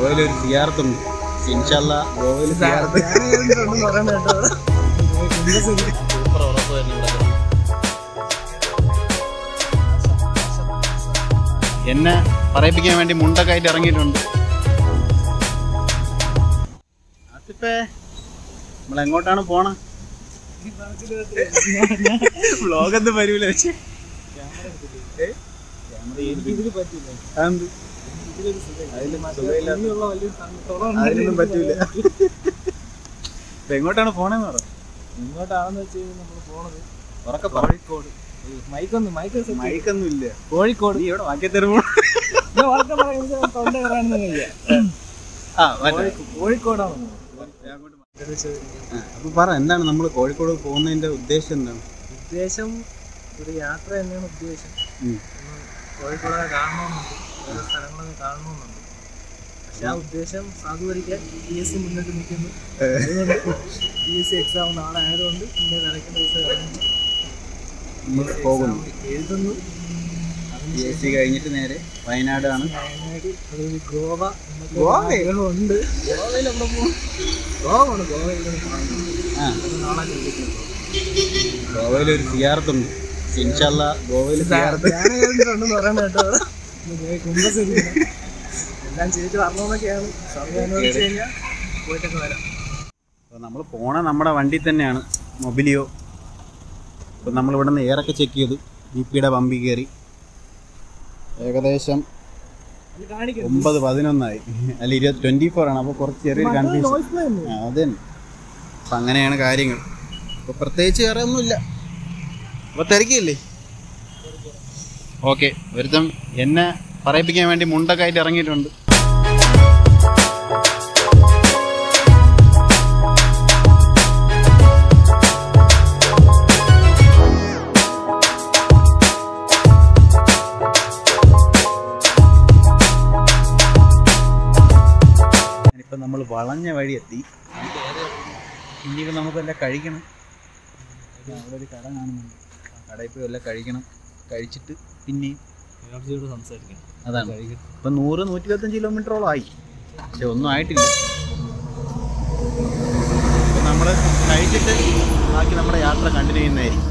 ഗോവയിൽ ഒരു സിയാർത്തുണ്ട് ഇൻഷല്ല ഗോവയിൽ സിയാർത്ത് സൂപ്പർ ഉറപ്പ് തന്നെ ഇവിടെ കിടന്നു. എന്നെ പറയിപ്പിക്കാൻ വേണ്ടി മുണ്ടൊക്കെ ആയിട്ട് ഇറങ്ങിയിട്ടുണ്ട് ആസിഫേ നമ്മൾ എങ്ങോട്ടാണ് പോണ വ്ളോഗ് എന്ത് വരൂല പക്ഷേ അതിനൊന്നും പറ്റൂല ഇപ്പൊ എങ്ങോട്ടാണ് പോണെന്ന് പറ ഇങ്ങോട്ടാണെന്ന് വെച്ച് കഴിഞ്ഞാൽ നമ്മൾ പോണത് ഉറക്കെ കോഴിക്കോട് മൈക്കൊന്ന് മൈക്ക് മൈക്കൊന്നും ഇല്ല കോഴിക്കോട് നീ ഇവിടെ വാക്കി തരുമ്പോ ഞാൻ ഉറക്കെ പറയാൻ എനിക്ക് തൊണ്ട കയറാനൊന്നും കഴിയില്ല ആ മറ്റേ കോഴി- കോഴിക്കോടാണ് ആ, അപ്പൊ പറ എന്താണ് നമ്മൾ കോഴിക്കോട് പോകുന്നതിന്റെ ഉദ്ദേശം എന്താണ് ഉദ്ദേശം ഒരു യാത്ര തന്നെയാണ് ഉദ്ദേശം ഉം. ഒന്ന് കോഴിക്കോടൊക്കെ കാണണമെന്നുണ്ട് ഓരോ സ്ഥലങ്ങളൊക്കെ കാണണമെന്നുണ്ട് പക്ഷെ ആ ഉദ്ദേശം സാധൂകരിക്കാൻ പി എസ് സി മുന്നിട്ട് നിൽക്കുന്നു അതുകൊണ്ട് പി എസ് സി എക്സാം നാളെ ആയതുകൊണ്ട് പിന്നെ നിലയ്ക്കുന്ന ദിവസം നമ്മൾ പോകുന്നു എഴുതുന്നു പി എസ് സി കഴിഞ്ഞിട്ട് നേരെ വയനാടാണ് വയനാട് അതൊരു ഗോവ എന്നൊക്കെ ഗോവയോ? ആഗ്രഹമുണ്ട് ഗോവയിൽ എവിടെ പോകും ഗോവയാണ് ഗോവയിൽ ആ നാളെ ചിന്തിക്കുന്നത് ഗോവയിൽ ഒരു സിയാർത്തുണ്ട് ഇൻഷല്ല ഗോവയിൽ സിയാർത്ത് ധ്യാനകേന്ദ്രമുണ്ടെന്ന് പറയാൻ കേട്ടോ കുംഭശ്രീ എല്ലാം ചെയ്തിട്ട് വരണമെന്നൊക്കെയാണ് സമയം അനുവദിച്ചു കഴിഞ്ഞാൽ പോയിട്ടൊക്കെ വരാം അപ്പോൾ നമ്മൾ പോണ നമ്മുടെ വണ്ടി തന്നെയാണ് മൊബിലിയോ അപ്പോൾ നമ്മൾ ഇവിടെ നിന്ന് എയറൊക്കെ ചെക്ക് ചെയ്തു ബി പിയുടെ പമ്പിൽ കയറി ഏകദേശം അത് കാണിക്കാം ഒമ്പത് പതിനൊന്നായി അല്ല ഇരുപത് ട്വൻറ്റി ഫോർ ആണ് അപ്പോൾ കുറച്ച് ചെറിയൊരു കൺഫ്യൂഷൻ നോയ്സ് പ്ലേ ഉണ്ട് ആ, അത് തന്നെ അപ്പം അങ്ങനെയാണ് കാര്യങ്ങൾ അപ്പോൾ പ്രത്യേകിച്ച് വേറെ ഒന്നുമില്ല അപ്പോൾ തിരക്കില്ലേ ഓക്കെ ഒരുത്തം എന്നെ പറയിപ്പിക്കാൻ വേണ്ടി മുണ്ടൊക്കെ ആയിട്ട് ഇറങ്ങിയിട്ടുണ്ട് ഇപ്പം നമ്മൾ വളഞ്ഞ വഴി എത്തി ഇനിയിപ്പോൾ നമുക്കെല്ലാം കഴിക്കണം ഇതാ അവിടെ ഒരു കട കാണുന്നുണ്ട് ആ കടയിൽ പോയി എല്ലാം കഴിക്കണം കഴിച്ചിട്ട് പിന്നെയും എനർജിയോട് സംസാരിക്കണം അതാണ് ഇപ്പം നൂറ് നൂറ്റി ഇരുപത്തഞ്ച് കിലോമീറ്ററോളം ആയി പക്ഷെ ഒന്നും ആയിട്ടില്ല അപ്പം നമ്മൾ കഴിച്ചിട്ട് ബാക്കി നമ്മുടെ യാത്ര കണ്ടിന്യൂ ചെയ്യുന്നതായിരിക്കും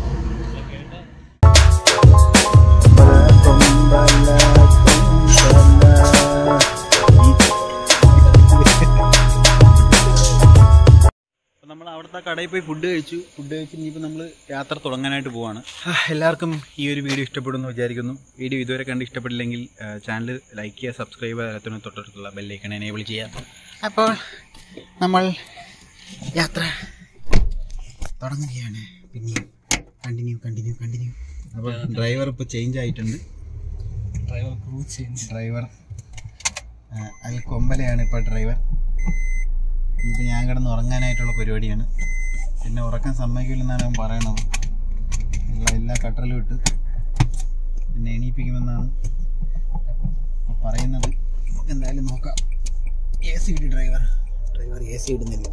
അപ്പം നമ്മൾ അവിടുത്തെ കടയിൽ പോയി ഫുഡ് കഴിച്ചു ഫുഡ് കഴിച്ച് ഇനിയിപ്പോൾ നമ്മൾ യാത്ര തുടങ്ങാനായിട്ട് പോവാണ് ആ, എല്ലാവർക്കും ഈ ഒരു വീഡിയോ ഇഷ്ടപ്പെടുമെന്ന് വിചാരിക്കുന്നു വീഡിയോ ഇതുവരെ കണ്ട് ഇഷ്ടപ്പെട്ടില്ലെങ്കിൽ ചാനൽ ലൈക്ക് ചെയ്യുക സബ്സ്ക്രൈബ് ചെയ്യാത്തതിന് തൊട്ടടുത്തുള്ള ബെല്ലൈക്കൺ എനേബിൾ ചെയ്യുക അപ്പോൾ നമ്മൾ യാത്ര തുടങ്ങുകയാണ് പിന്നെയും കണ്ടിന്യൂ കണ്ടിന്യൂ കണ്ടിന്യൂ അപ്പോൾ ഡ്രൈവർ ഇപ്പോൾ ചേഞ്ച് ആയിട്ടുണ്ട് ഡ്രൈവർ ക്രൂ ചേഞ്ച് ഡ്രൈവർ അൽ കൊമ്പലയാണ് ഇപ്പോൾ ഡ്രൈവർ ഇനിയിപ്പോൾ ഞാൻ കിടന്ന് ഉറങ്ങാനായിട്ടുള്ള പരിപാടിയാണ് പിന്നെ ഉറക്കം സമ്മതിക്കില്ലെന്നാണ് അവൻ പറയണത് എല്ലാ എല്ലാ കട്ടറിലും ഇട്ട് പിന്നെ എണീപ്പിക്കുമെന്നാണ് അവൻ പറയുന്നത് നമുക്ക് എന്തായാലും നോക്കാം എ സി ഇട്ട് ഡ്രൈവർ ഡ്രൈവർ എ സി ഇടുന്നില്ല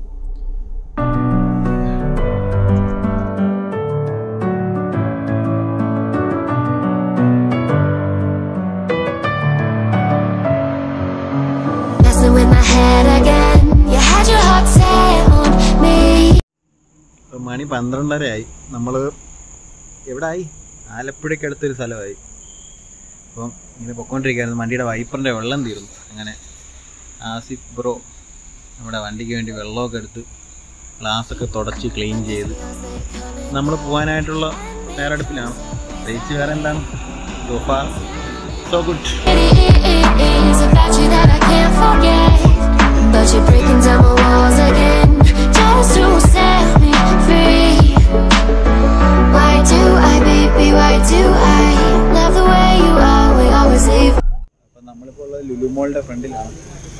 Messing with my head again. You had your heart set on me. ഇപ്പം മണി പന്ത്രണ്ടരയായി നമ്മൾ എവിടെ ആയി ആലപ്പുഴയ്ക്ക് അടുത്തൊരു സ്ഥലമായി അപ്പം ഇങ്ങനെ പൊക്കോണ്ടിരിക്കുകയായിരുന്നു വണ്ടിയുടെ വൈപ്പറിൻ്റെ വെള്ളം തീർന്നു അങ്ങനെ ആസിഫ് ബ്രോ നമ്മുടെ വണ്ടിക്ക് വേണ്ടി വെള്ളമൊക്കെ എടുത്ത് ഗ്ലാസ്സൊക്കെ തുടച്ച് ക്ലീൻ ചെയ്ത് നമ്മൾ പോകാനായിട്ടുള്ള തയ്യാറെടുപ്പിലാണ് പ്രത്യേകിച്ച് വേറെ എന്താണ് so far so good It is about you that I can't forget. But you're breaking down my walls again. Just to set me free. Why do I, baby? Why do I love the way you are? We always leave. അപ്പം നമ്മളിപ്പോൾ ഉള്ളത് ലുലുമോളിൻ്റെ ഫ്രണ്ടിലാണ്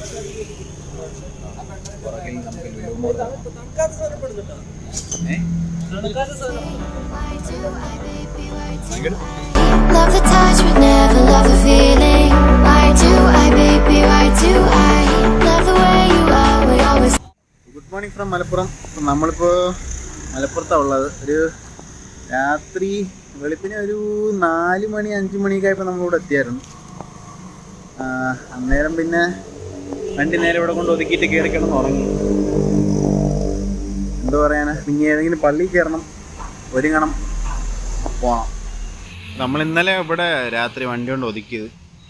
പുറകിൽ നമുക്ക് ലുലുമോൾ ഏ Why do I, baby? Why do ഭയങ്കര Love the touch, but never love the feeling. Why do I, baby? Why do I love the way you are? We always. Good morning from Malappuram അപ്പം നമ്മളിപ്പോൾ മലപ്പുറത്താണ് ഉള്ളത് ഒരു രാത്രി വെളുപ്പിന് ഒരു നാല് മണി അഞ്ച് മണിയൊക്കെ ആയപ്പോൾ നമ്മളിവിടെ എത്തിയായിരുന്നു ആ, അന്നേരം പിന്നെ വണ്ടി നേരെ ഇവിടെ കൊണ്ട് ഒതുക്കിയിട്ട് കയറി കിടന്ന് ഉറങ്ങി എന്താ പറയാനാ ഇനി ഏതെങ്കിലും പള്ളി കയറണം ഒരുങ്ങണം പോണം നമ്മൾ ഇന്നലെ ഇവിടെ രാത്രി വണ്ടി കൊണ്ട് ഒതുക്കിയത്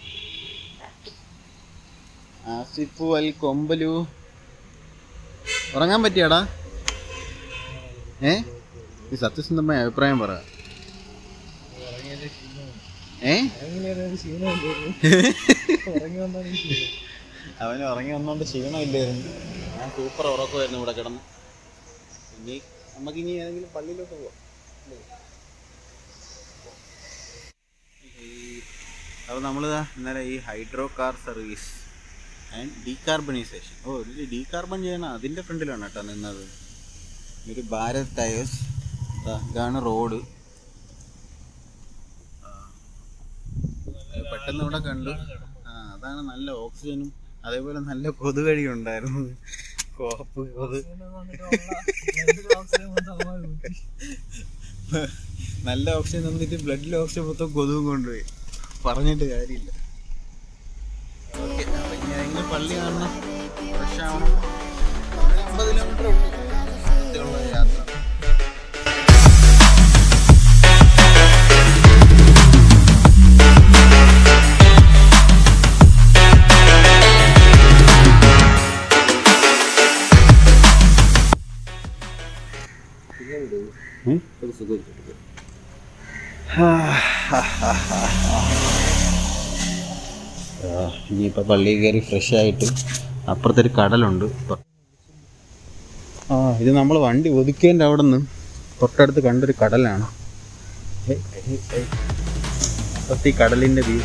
ആസിഫു അൽ കൊമ്പലു ഉറങ്ങാൻ പറ്റിയാടാ ഏ ഈ സത്യസന്ധമായ അഭിപ്രായം പറ ഏ അങ്ങനെയൊരു ക്ഷീണമില്ലായിരുന്നു ഉറങ്ങി വന്നാണ് ഈ ക്ഷീണം അവന് ഉറങ്ങി വന്നോണ്ട് ക്ഷീണമില്ലായിരുന്നു ഞാൻ സൂപ്പർ ഉറക്കമായിരുന്നു ഇവിടെ കിടന്ന് ഇനി നമുക്ക് ഇനി ഏതെങ്കിലും പള്ളിയിലോട്ട് പോവാം അപ്പോൾ നമ്മൾ ഇന്നലെ ഈ hydro car service and decarbonisation oh ഇതിൽ ഡീകാർബൺ ചെയ്യണം അതിൻ്റെ ഫ്രണ്ടിലാണ് കേട്ടോ നിന്നത് ഒരു ഭാരത് ടയേഴ്സ് ഇതാണ് റോഡ് പെട്ടെന്ന് ഇവിടെ കണ്ടു ആ അതാണ് നല്ല ഓക്സിജനും അതേപോലെ നല്ല കൊതുകഴി ഉണ്ടായിരുന്നു കോപ്പ് കൊതു നല്ല ഓക്സിജൻ തന്നിട്ട് ബ്ലഡിൽ ഓക്സിജൻ മൊത്തം കൊതുകും കൊണ്ടുപോയി പറഞ്ഞിട്ട് കാര്യമില്ല ഓക്കെ അപ്പം ഇനി ഏതെങ്കിലും പള്ളി കാണണം ഫ്രഷ് ആവണം ഒരു അമ്പത് കിലോമീറ്റർ ഉള്ള യാത്ര ഇനിയിപ്പോൾ പള്ളിയിൽ കയറി ഫ്രഷ് ആയിട്ട് അപ്പുറത്തൊരു കടലുണ്ട് ആ ഇത് നമ്മൾ വണ്ടി ഒതുക്കേണ്ട അവിടെ നിന്ന് തൊട്ടടുത്ത് കണ്ടൊരു കടലാണ് ഹേ, ഹേ, ഹേ. അപ്പുറത്ത് ഈ കടലിൻ്റെ വ്യൂ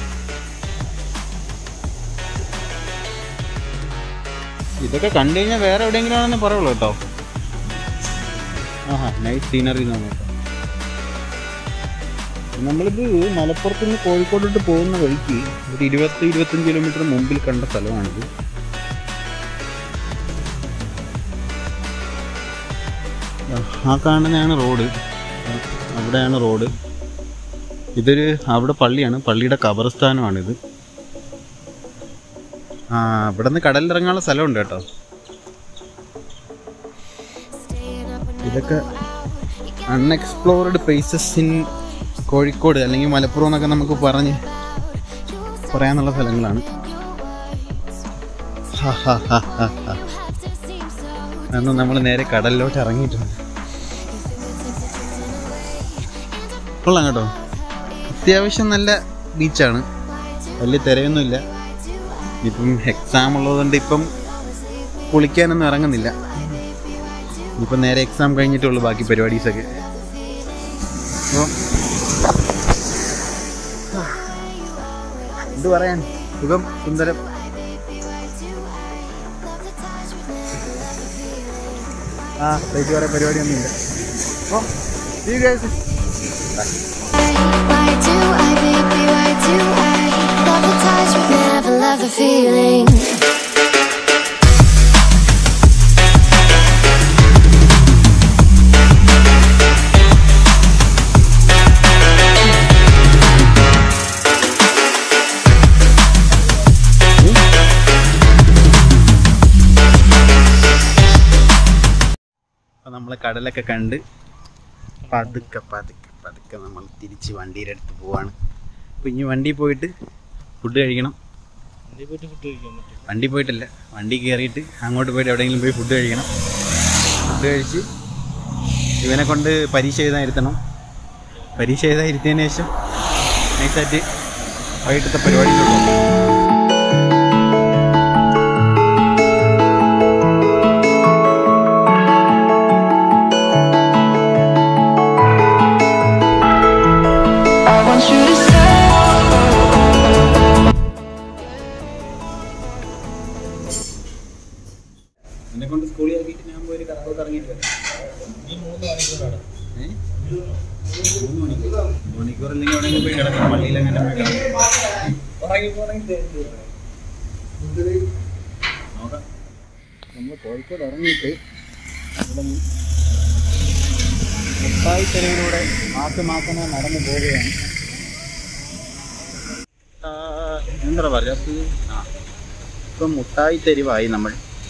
ഇതൊക്കെ കണ്ടു കഴിഞ്ഞാൽ വേറെ എവിടെയെങ്കിലും ആണെന്ന് പറയുള്ളൂ കേട്ടോ ആഹാ നൈറ്റ് സീനറി നോക്കാം നമ്മളിത് മലപ്പുറത്ത് നിന്ന് കോഴിക്കോട്ടോട്ട് പോകുന്ന വഴിക്ക് ഒരു ഇരുപത്തി ഇരുപത്തഞ്ച് കിലോമീറ്റർ മുമ്പിൽ കണ്ട സ്ഥലമാണിത് ആ കാണുന്നതാണ് റോഡ് അവിടെയാണ് റോഡ് ഇതൊരു അവിടെ പള്ളിയാണ് പള്ളിയുടെ കബർസ്ഥാനമാണിത് ആ ഇവിടെ നിന്ന് കടലിലിറങ്ങാനുള്ള സ്ഥലമുണ്ട് കേട്ടോ ഇതൊക്കെ അൺഎക്സ്പ്ലോർഡ് പ്ലേസസ് ഇൻ കോഴിക്കോട് അല്ലെങ്കിൽ മലപ്പുറം എന്നൊക്കെ നമുക്ക് പറഞ്ഞ് പറയാനുള്ള സ്ഥലങ്ങളാണ് ഹാ, ഹാ, ഹാ, ഹാ, ഹാ. അന്ന് നമ്മൾ നേരെ കടലിലോട്ട് ഇറങ്ങിയിട്ടുണ്ട് കൊള്ളാം കേട്ടോ അത്യാവശ്യം നല്ല ബീച്ചാണ് വലിയ തിരയൊന്നുമില്ല ഇപ്പം എക്സാം ഉള്ളതുകൊണ്ട് ഇപ്പം കുളിക്കാനൊന്നും ഇറങ്ങുന്നില്ല ഇപ്പം നേരെ എക്സാം കഴിഞ്ഞിട്ടുള്ളൂ ബാക്കി പരിപാടീസൊക്കെ അപ്പോൾ എന്ത് പറയാൻ സുഖം സുന്ദരം ആ പ്രത്യേകിച്ച് വേറെ പരിപാടിയൊന്നുമില്ല അപ്പോൾ see you guys. Why do I, baby, why do I love the touch but never love the feeling? അപ്പോൾ നമ്മൾ കടലൊക്കെ കണ്ട് പതുക്കെ പതുക്കെ പതുക്കെ നമ്മൾ തിരിച്ച് വണ്ടിയുടെ അടുത്ത് പോവാണ് അപ്പോൾ ഇനി വണ്ടി പോയിട്ട് ഫുഡ് കഴിക്കണം വണ്ടി പോയിട്ട് ഫുഡ് കഴിക്കാൻ പറ്റും വണ്ടി പോയിട്ടില്ല വണ്ടി കയറിയിട്ട് അങ്ങോട്ട് പോയിട്ട് എവിടെയെങ്കിലും പോയി ഫുഡ് കഴിക്കണം ഫുഡ് കഴിച്ച് ഇവനെ കൊണ്ട് പരീക്ഷ എഴുതാൻ ഇരുത്തണം പരീക്ഷ എഴുതാൻ ഇരുത്തിയതിന് ശേഷം നൈസായിട്ട് വൈകിട്ടത്തെ പരിപാടിയിലുള്ളൂ I want you to stay. എന്നെ കൊണ്ട് സ്കൂളിൽ ആക്കിയിട്ട് ഞാൻ പോയി ഒരു കറക്കോട്ട് ഇറങ്ങിയിട്ട് വരാം ഈ മൂന്ന് മണിക്കൂറാണ് ഏ? മൂന്ന് മണിക്കൂർ മൂന്ന് മണിക്കൂർ അല്ലെങ്കിൽ എവിടെയെങ്കിലും പോയി കിടക്കണം പള്ളിയിൽ അങ്ങനെ പോയി കിടക്കണം ഉറങ്ങി പോണെങ്കിൽ നോക്കാം നമ്മൾ കോഴിക്കോട് ഇറങ്ങിയിട്ട് ഇവിടെ മുട്ടായി തെരുവിലൂടെ മാസം മാസം നടന്നു പോവുകയാണ് ആ, എന്താ പറയാ ആ ഇപ്പം മുട്ടായി തെരുവായി നമ്മൾ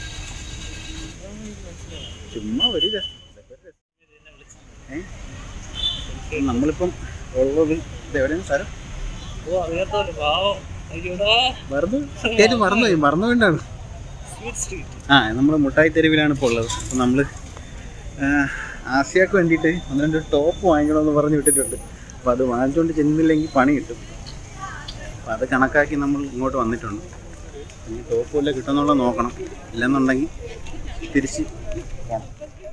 ചുമ്മാ ഒരു രസം ഏ? നമ്മളിപ്പം ഉള്ളത് ഇത് എവിടെയാണ് സ്ഥലം ഓ അറിയാത്തല്ലോ പാവം അയ്യോടാ മറന്നു സത്യമായിട്ട് മറന്നുപോയി മറന്നു വേണ്ടാണ് സ്വീറ്റ് സ്ട്രീറ്റ് ആ നമ്മൾ മുട്ടായി തെരുവിലാണ് ഇപ്പോൾ ഉള്ളത് അപ്പം നമ്മൾ ആസിയാക്ക് വേണ്ടിയിട്ട് ഒന്ന് രണ്ട് ടോപ്പ് വാങ്ങിക്കണമെന്ന് പറഞ്ഞ് വിട്ടിട്ടുണ്ട് അപ്പോൾ അത് വാങ്ങിച്ചുകൊണ്ട് ചെന്നില്ലെങ്കിൽ പണി കിട്ടും അപ്പോൾ അത് കണക്കാക്കി നമ്മൾ ഇങ്ങോട്ട് വന്നിട്ടുണ്ട് ഈ ടോപ്പ് വല്ല കിട്ടുമെന്നുള്ള നോക്കണം ഇല്ലെന്നുണ്ടെങ്കിൽ തിരിച്ച് പോകണം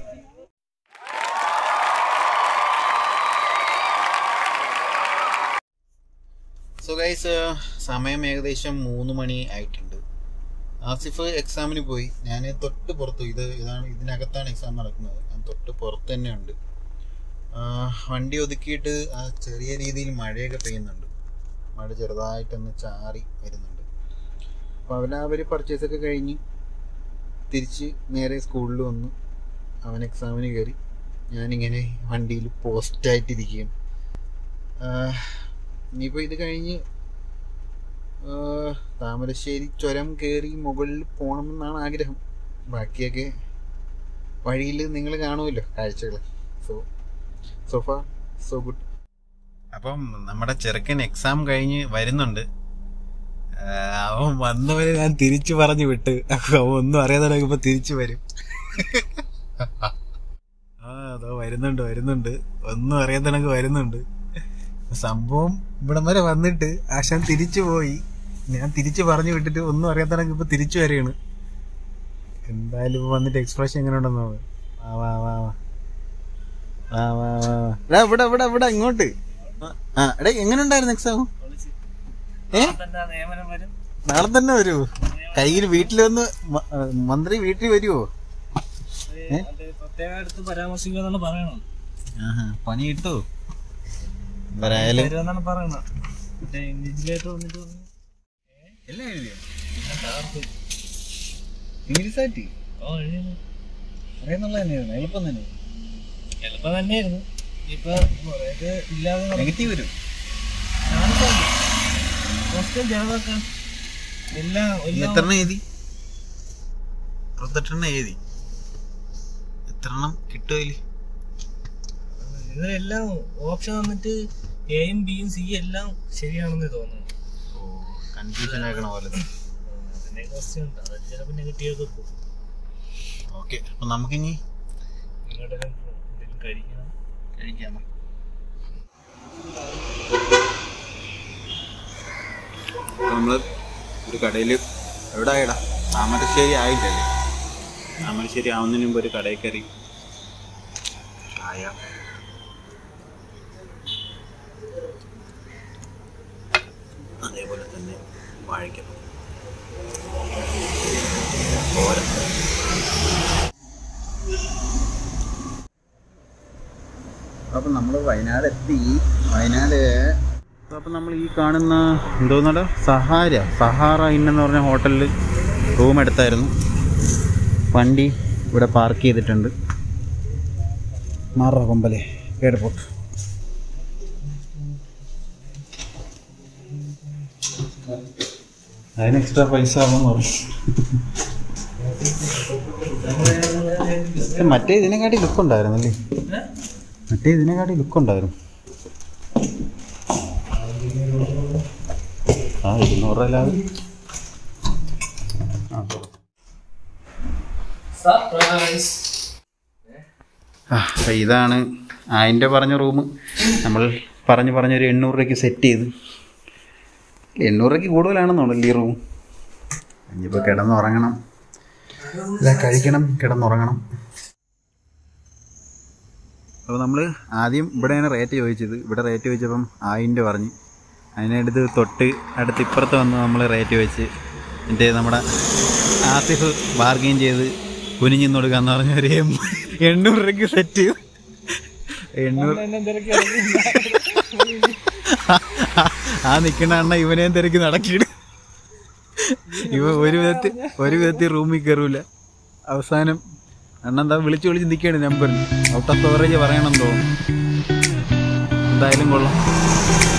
സോ ഗൈസ് സമയം ഏകദേശം മൂന്ന് മണി ആയിട്ടുണ്ട് ആസിഫ് എക്സാമിന് പോയി ഞാൻ തൊട്ട് പുറത്തു ഇത് ഇതാണ് ഇതിനകത്താണ് എക്സാം നടക്കുന്നത് ഞാൻ തൊട്ട് പുറത്ത് തന്നെ ഉണ്ട് വണ്ടി ഒതുക്കിയിട്ട് ആ ചെറിയ രീതിയിൽ മഴയൊക്കെ പെയ്യുന്നുണ്ട് മഴ ചെറുതായിട്ടൊന്ന് ചാറി വരുന്നുണ്ട് അപ്പോൾ അവരവർ പർച്ചേസൊക്കെ കഴിഞ്ഞ് തിരിച്ച് നേരെ സ്കൂളിൽ വന്നു അവൻ എക്സാമിന് കയറി ഞാനിങ്ങനെ വണ്ടിയിൽ പോസ്റ്റായിട്ടിരിക്കുകയാണ് ഇനിയിപ്പോൾ ഇത് കഴിഞ്ഞ് ആഹ് താമരശ്ശേരി ചുരം കയറി മുകളിൽ പോകണമെന്നാണ് ആഗ്രഹം ബാക്കിയൊക്കെ വഴിയിൽ നിങ്ങൾ കാണുമല്ലോ കാഴ്ചകൾ സോ സോഫ സോ ഗുഡ് അപ്പം നമ്മുടെ ചെറുക്കൻ എക്സാം കഴിഞ്ഞ് വരുന്നുണ്ട് ആഹ് അവൻ വന്നവരെ ഞാൻ തിരിച്ചു പറഞ്ഞു വിട്ട് അവൻ ഒന്നും അറിയാതെ തുടങ്ങിയപ്പോ തിരിച്ചു വരും ആ അതോ വരുന്നുണ്ട് വരുന്നുണ്ട് ഒന്നും അറിയാതെ കണക്ക് വരുന്നുണ്ട് സംഭവം ഇവിടം വരെ വന്നിട്ട് ആശാൻ തിരിച്ചു പോയി ഞാൻ തിരിച്ചു പറഞ്ഞു വിട്ടിട്ട് ഒന്നും അറിയാത്തണക്ക് ഇപ്പൊ തിരിച്ചു വരികയാണ് എന്തായാലും ഇപ്പൊ വന്നിട്ട് എക്സ്പ്രഷൻ എങ്ങനെ ഉണ്ടെന്നോ വാ വാ വാ വാ വാ വാ വാ വാ എടാ, ഇവിടെ ഇവിടെ ഇവിടെ ഇങ്ങോട്ട് ആ എടാ എങ്ങനെ ഉണ്ടായിരുന്നു എക്സാം ഏ തന്നെ നിയമനം വരും നാളെ തന്നെ വരൂ കയ്യിൽ വീട്ടിൽ വന്ന് മ- ആ, മന്ത്രി വീട്ടിൽ വരുവോ അത് അത് പ്രത്യേകം എടുത്ത് പരാമർശിക്കുക എന്നാണ് പറയണത് ആഹാ, പണി കിട്ടോ എന്തായാലും വരുമെന്നാണ് പറയണത് മറ്റേ ഇൻവിജിലേറ്റർ വന്നിട്ട് പറഞ്ഞു എല്ലാം എഴുതിയോ ഇംഗ്ലീഷ് ആയിട്ട് ഓ എഴുതിയത് അറിയുന്നുള്ള തന്നെയായിരുന്നു എളുപ്പം തന്നെ എളുപ്പം തന്നെയായിരുന്നു ഇപ്പൊ കുറേയൊക്കെ ഇല്ലാതെ നെഗറ്റീവ് വരും ക്വസ്റ്റ്യൻ ചെറുതൊക്കെ എല്ലാം നീ എല്ലാം എത്ര എണ്ണം എഴുതി അറുപത്തെട്ടെണ്ണം എഴുതി എത്ര എണ്ണം കിട്ടുമതില് ഇതിലെല്ലാം ഓപ്ഷൻ വന്നിട്ട് എയും ബിയും സി എല്ലാം ശരിയാണെന്ന് തോന്നുന്നു ഓ കൺഫ്യൂഷൻ ആക്കണ പോലെ അതിന്റെ ക്വസ്റ്റ്യൻ ഉണ്ട് അത് ചിലപ്പോൾ നെഗറ്റീവ് ഒക്കെ പോകും ഓക്കെ അപ്പൊ നമുക്കിനി നിങ്ങളുടെ എന്തെങ്കിലും കഴിക്കണം കഴിക്കാം നമ്മള് ഒരു കടയിൽ എവിടെ ആയിടാ താമരശ്ശേരി ആയില്ലല്ലേ താമരശ്ശേരി ആവുന്നതിന് മുമ്പ് ഒരു കടയിൽ കയറി ചായ അതേപോലെ തന്നെ വാഴയ്ക്ക ഓരം അപ്പം നമ്മൾ വയനാട് എത്തി വയനാട് അപ്പം നമ്മൾ ഈ കാണുന്ന എന്തോന്നട സഹാര സഹാറ ഇൻ എന്ന് പറഞ്ഞ ഹോട്ടലിൽ റൂം എടുത്തായിരുന്നു വണ്ടി ഇവിടെ പാർക്ക് ചെയ്തിട്ടുണ്ട് മാറ കൊമ്പലെ എയർപോർട്ട് അതിന് എക്സ്ട്രാ പൈസ ആവുമെന്ന് പറഞ്ഞു ഇത് മറ്റേ ഇതിനെക്കാട്ടി ലുക്ക് ഉണ്ടായിരുന്നല്ലേ മറ്റേ ഇതിനെക്കാട്ടി ലുക്ക് ഉണ്ടായിരുന്നു ആ ഇരുന്നൂറ് രൂപ ലാഭം ആ സർപ്രൈസ് ആ, അപ്പൊ ഇതാണ് അതിൻ്റെ പറഞ്ഞ റൂം നമ്മൾ പറഞ്ഞ് പറഞ്ഞൊരു എണ്ണൂറ് രൂപയ്ക്ക് സെറ്റ് ചെയ്ത് എണ്ണൂറ് രൂപയ്ക്ക് കൂടുതലാണെന്നുള്ളൂ ഈ റൂം ഇനിയിപ്പോൾ കിടന്നുറങ്ങണം ഇല്ല കഴിക്കണം കിടന്നുറങ്ങണം അപ്പോൾ നമ്മൾ ആദ്യം ഇവിടെയാണ് റേറ്റ് ചോദിച്ചത് ഇവിടെ റേറ്റ് ചോദിച്ചപ്പം ആയിരം രൂപ പറഞ്ഞു അതിനടുത്ത് തൊട്ട് അടുത്ത് ഇപ്പുറത്ത് വന്ന് നമ്മൾ റേറ്റ് വെച്ച് എന്നിട്ട് നമ്മുടെ ആസിഫ് ബാർഗെയിൻ ചെയ്ത് കുനിഞ്ഞിന്ന് കൊടുക്കാന്ന് പറഞ്ഞ ഒരു എം- എണ്ണൂറ് രൂപയ്ക്ക് സെറ്റ് ചെയ്ത് എണ്ണൂറ് ആ നിൽക്കുന്ന അണ്ണ ഇവനെയും തിരക്കി നടക്കിയിട്ട് ഇവ ഒരു വിധത്തിൽ ഒരു വിധത്തിൽ റൂമിൽ കയറൂല അവസാനം അണ്ണ എന്താ വിളിച്ച് വിളിച്ച് നിൽക്കുകയാണ് നമ്പറിന് ഔട്ട് ഓഫ് സ്റ്റോറേജ് പറയണം തോന്നുന്നു എന്തായാലും കൊള്ളാം